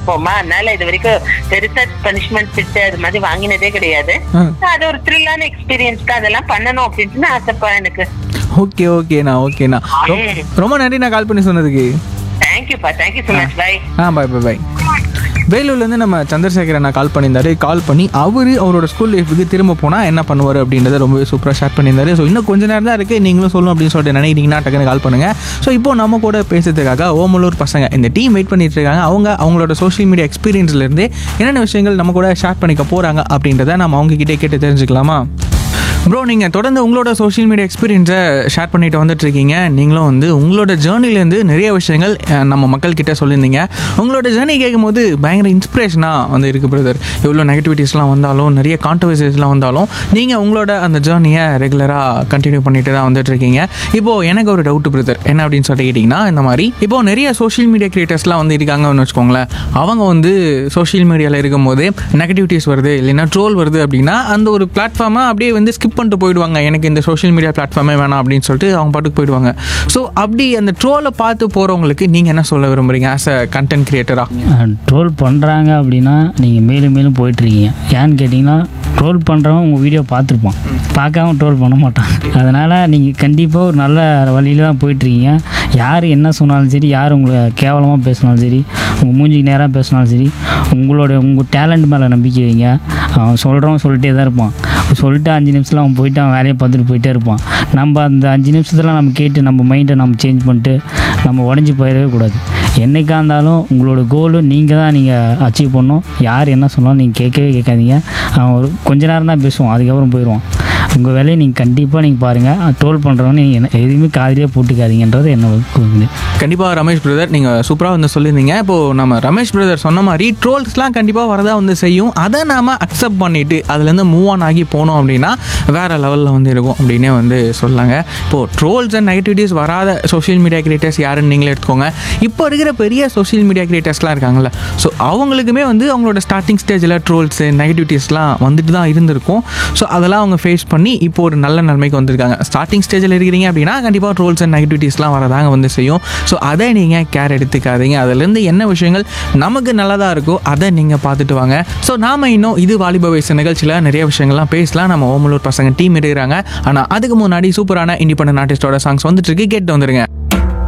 இருப்போமா அதனால இது வரைக்கும் பெருசா பனிஷ்மெண்ட் திட்டு அது மாதிரி வாங்கினதே கிடையாது ஆ. அது ஒரு த்ரில்லான எக்ஸ்பீரியன்ஸ் தான் அதெல்லாம் பண்ணணும் அப்படின்னு ஆசைப்பா எனக்கு ஓகே ஓகேண்ணா ஓகேண்ணா ரொ- ம். ரொம்ப நன்றி நான் கால் பண்ணி சொன்னதுக்கு தேங்க்யூப்பா தேங்க்யூ so மச் பை ஆ பாய் பாய் பாய் வேலூர்லேருந்து நம்ம சந்திரசேகர் அண்ணா கால் பண்ணியிருந்தாரு கால் பண்ணி அவர் அவரோட ஸ்கூல் லைஃபுக்கு திரும்ப போனால் என்ன பண்ணுவார் அப்படின்றத ரொம்பவே சூப்பராக ஷேர் பண்ணியிருந்தாரு ஸோ இன்னும் கொஞ்ச நேரம் தான் இருக்குது நீங்களும் சொல்லணும் அப்படின்னு சொல்லிட்டு நினைக்கிறீங்கன்னா டக்குன்னு கால் பண்ணுங்கள் ஸோ இப்போ நம்ம கூட பேசுறதுக்காக ஓமலூர் பசங்க இந்த டீம் வெயிட் பண்ணிட்டு இருக்காங்க அவங்க அவங்களோட சோஷியல் மீடியா எக்ஸ்பீரியன்ஸ்லேருந்து என்னென்ன விஷயங்கள் நம்ம கூட ஷேர் பண்ணிக்க போகிறாங்க அப்படின்றத நம்ம அவங்க கிட்டே கேட்டு தெரிஞ்சுக்கலாமா ப்ரோ நீங்கள் தொடர்ந்து உங்களோட சோஷியல் மீடியா எக்ஸ்பீரியன்ஸை ஷேர் பண்ணிட்டு வந்துட்டு இருக்கீங்க நீங்களும் வந்து உங்களோட ஜேர்னிலேருந்து நிறைய விஷயங்கள் அஹ், நம்ம மக்கள்கிட்ட சொல்லியிருந்தீங்க உங்களோட ஜேர்னி கேட்கும்போது பயங்கர இன்ஸ்பிரேஷனாக வந்து இருக்குது பிரதர் எவ்வளோ நெகட்டிவிட்டிஸ்லாம் வந்தாலும் நிறைய கான்ட்ரவர்சிஸ்லாம் வந்தாலும் நீங்கள் உங்களோட அந்த ஜேர்னியை ரெகுலராக கண்டினியூ பண்ணிட்டு தான் வந்துட்டு இருக்கீங்க இப்போது எனக்கு ஒரு டவுட் பிரதர் என்ன அப்படின்னு சொல்லிட்டு கேட்டிங்கன்னா இந்த மாதிரி இப்போ நிறைய சோஷியல் மீடியா கிரியேட்டர்ஸ்லாம் வந்து இருக்காங்கன்னு வச்சுக்கோங்களேன் அவங்க வந்து சோஷியல் மீடியாவில் இருக்கும்போது நெகட்டிவிட்டிஸ் வருது இல்லைன்னா ட்ரோல் வருது அப்படின்னா அந்த ஒரு பிளாட்ஃபார்மை அப்படியே வந்து ஸ்கிப் பண்ணிட்டு போயிடுவாங்க எனக்கு இந்த சோஷியல் மீடியா பிளாட்ஃபார்மே வேணாம் அப்படின்னு சொல்லிட்டு அவங்க பாட்டுக்கு போயிடுவாங்க ஸோ அப்படி அந்த ட்ரோலை பார்த்து போகிறவங்களுக்கு நீங்கள் என்ன சொல்ல விரும்புறீங்க ஆஸ் அ கண்டென்ட் கிரியேட்டராக ட்ரோல் பண்ணுறாங்க அப்படின்னா நீங்கள் மேலும் மேலும் போயிட்டுருக்கீங்க ஏன்னு கேட்டிங்கன்னா ட்ரோல் பண்ணுறவன் உங்கள் வீடியோ பார்த்துருப்பான் பார்க்காம ட்ரோல் பண்ண மாட்டான் அதனால் நீங்கள் கண்டிப்பாக ஒரு நல்ல வழியில் தான் போயிட்டுருக்கீங்க யார் என்ன சொன்னாலும் சரி யார் உங்களை கேவலமாக பேசினாலும் சரி உங்கள் மூஞ்சிக்கு நேராக பேசினாலும் சரி உங்களோட உங்கள் டேலண்ட் மேலே நம்பிக்கை வைங்க அவன் சொல்கிறவன் சொல்லிட்டே தான் இருப்பான் சொல்லிட்டு அஞ்சு நிமிஷத்தில் அவன் போயிட்டு அவன் வேலையை பார்த்துட்டு போயிட்டே இருப்பான் நம்ம அந்த அஞ்சு நிமிஷத்தில் நம்ம கேட்டு நம்ம மைண்டை நம்ம சேஞ்ச் பண்ணிட்டு நம்ம உடஞ்சி போயிடவே கூடாது என்னைக்கா இருந்தாலும் உங்களோட கோலு நீங்கள் தான் நீங்கள் அச்சீவ் பண்ணணும் யார் என்ன சொன்னாலும் நீங்கள் கேட்கவே கேட்காதீங்க அவன் ஒரு கொஞ்ச நேரம் தான் பேசுவான் அதுக்கப்புறம் போயிடுவான் உங்கள் வேலையை நீங்கள் கண்டிப்பாக நீங்கள் பாருங்கள் ட்ரோல் பண்ணுறவங்க நீங்கள் என்ன எதுவுமே காதிலே போட்டுக்காதீங்கன்றது என்ன இது கண்டிப்பாக ரமேஷ் பிரதர் நீங்கள் சூப்பராக வந்து சொல்லியிருந்தீங்க இப்போது நம்ம ரமேஷ் பிரதர் சொன்ன மாதிரி ட்ரோல்ஸ்லாம் கண்டிப்பாக வரதா வந்து செய்யும் அதை நாம் அக்செப்ட் பண்ணிவிட்டு அதுலேருந்து மூவ் ஆன் ஆகி போனோம் அப்படின்னா வேறு லெவலில் வந்து இருக்கும் அப்படின்னே வந்து சொல்லாங்க இப்போது ட்ரோல்ஸ் அண்ட் நெகட்டிவிட்டிஸ் வராத சோஷியல் மீடியா கிரியேட்டர்ஸ் யாருன்னு நீங்களே எடுத்துக்கோங்க இப்போ இருக்கிற பெரிய சோஷியல் மீடியா கிரியேட்டர்ஸ்லாம் இருக்காங்கல்ல ஸோ அவங்களுக்குமே வந்து அவங்களோட ஸ்டார்டிங் ஸ்டேஜில் ட்ரோல்ஸு நெகட்டிவிட்டிஸ்லாம் வந்துட்டு தான் இருந்திருக்கும் ஸோ அதெல்லாம் அவங்க ஃபேஸ் பண்ணி இப்போ ஒரு நல்ல நிலைமைக்கு வந்திருக்காங்க ஸ்டார்டிங் ஸ்டேஜில் இருக்கிறீங்க அப்படின்னா கண்டிப்பாக ட்ரோல்ஸ் அண்ட் நெகட்டிவிட்டிஸ்லாம் வரதாங்க வந்து செய்யும் ஸோ அதை நீங்கள் கேர் எடுத்துக்காதீங்க அதுலேருந்து என்ன விஷயங்கள் நமக்கு நல்லதாக இருக்கோ அதை நீங்கள் பார்த்துட்டு வாங்க ஸோ நாம இன்னும் இது வாலிப வயசு நிகழ்ச்சியில் நிறைய விஷயங்கள்லாம் பேசலாம் நம்ம ஓமலூர் பசங்க டீம் இருக்கிறாங்க ஆனால் அதுக்கு முன்னாடி சூப்பரான இண்டிபெண்டன்ட் ஆர்டிஸ்டோட சாங்ஸ் வந்துட்டு இருக்கு கேட்டு வந்துருங்க